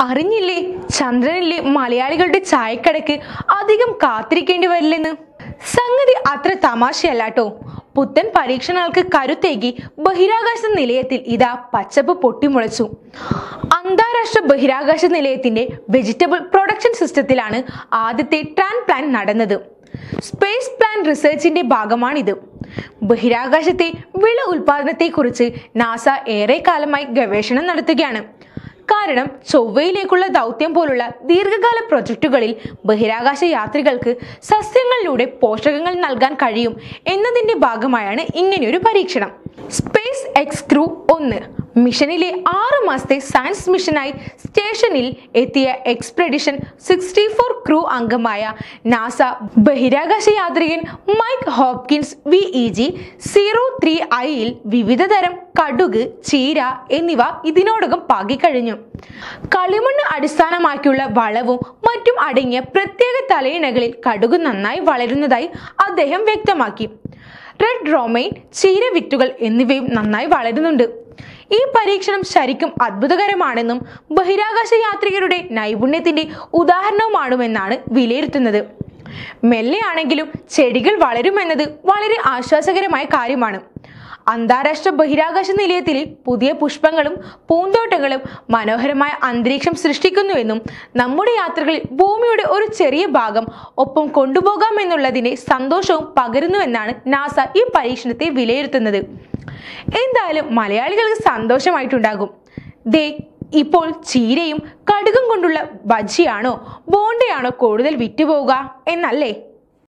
അറിഞ്ഞില്ലേ ചന്ദ്രനിലെ മലയാളികളുടെ ചായക്കടയ്ക്ക് അധികം കാത്തിരിക്കേണ്ടി വരില്ലെന്ന് സംഗതി അത്ര തമാശയല്ലാട്ടോ പുത്തൻ പരീക്ഷണങ്ങൾക്ക് കരുത്തേകി ബഹിരാകാശ നിലയത്തിൽ ഇതാ പച്ചപ്പ് പൊട്ടിമുളച്ചു അന്താരാഷ്ട്ര ബഹിരാകാശ നിലയത്തിന്റെ വെജിറ്റബിൾ പ്രൊഡക്ഷൻ സിസ്റ്റത്തിലാണ് ആദ്യത്തെ ട്രാൻ പ്ലാൻ നടന്നത് സ്പേസ് പ്ലാൻ റിസർച്ചിന്റെ ഭാഗമാണിത് ബഹിരാകാശത്തെ വിള ഉൽപാദനത്തെക്കുറിച്ച് നാസ ഏറെ കാലമായി ഗവേഷണം നടത്തുകയാണ് കാരണം ചൊവ്വയിലേക്കുള്ള ദൗത്യം പോലുള്ള ദീർഘകാല പ്രൊജക്റ്റുകളിൽ ബഹിരാകാശ യാത്രികൾക്ക് സസ്യങ്ങളിലൂടെ പോഷകങ്ങൾ നൽകാൻ കഴിയും എന്നതിന്റെ ഭാഗമായാണ് ഇങ്ങനെയൊരു പരീക്ഷണം സ്പേസ് എക്സ് ക്രൂ ഒന്ന് മിഷനിലെ ആറ് മാസത്തെ സയൻസ് മിഷനായി സ്റ്റേഷനിൽ എത്തിയ എക്സ്പെഡിഷൻ സിക്സ്റ്റി ഫോർ ക്രൂ അംഗമായ നാസ ബഹിരാകാശ യാത്രികൻ Mike Hopkins V E G zero three ഐയിൽ വിവിധ തരം കടുക് ചീര എന്നിവ ഇതിനോടകം പാകിക്കഴിഞ്ഞു കളിമണ്ണ് അടിസ്ഥാനമാക്കിയുള്ള വളവും മറ്റും അടങ്ങിയ പ്രത്യേക തലയിണകളിൽ കടുക് നന്നായി വളരുന്നതായി അദ്ദേഹം വ്യക്തമാക്കി റെഡ് റോമൈൻ ചീര വിത്തുകൾ എന്നിവയും നന്നായി വളരുന്നുണ്ട് ഈ പരീക്ഷണം ശരിക്കും അത്ഭുതകരമാണെന്നും ബഹിരാകാശ യാത്രികരുടെ നൈപുണ്യത്തിന്റെ ഉദാഹരണവുമാണുമെന്നാണ് വിലയിരുത്തുന്നത് മെല്ലെയാണെങ്കിലും ചെടികൾ വളരുമെന്നത് വളരെ ആശ്വാസകരമായ കാര്യമാണ് അന്താരാഷ്ട്ര ബഹിരാകാശ നിലയത്തിലെ പുതിയ പുഷ്പങ്ങളും പൂന്തോട്ടങ്ങളും മനോഹരമായ അന്തരീക്ഷം സൃഷ്ടിക്കുന്നുവെന്നും നമ്മുടെ യാത്രകളിൽ ഭൂമിയുടെ ഒരു ചെറിയ ഭാഗം ഒപ്പം കൊണ്ടുപോകാമെന്നുള്ളതിന്റെ സന്തോഷവും പകരുന്നുവെന്നാണ് നാസ ഈ പരീക്ഷണത്തെ വിലയിരുത്തുന്നത് എന്തായാലും മലയാളികൾക്ക് സന്തോഷമായിട്ടുണ്ടാകും ദേ ഇപ്പോൾ ചീരയും കടുകും കൊണ്ടുള്ള ബജിയാണോ ബോണ്ടയാണോ കൂടുതൽ വിറ്റുപോവുക എന്നല്ലേ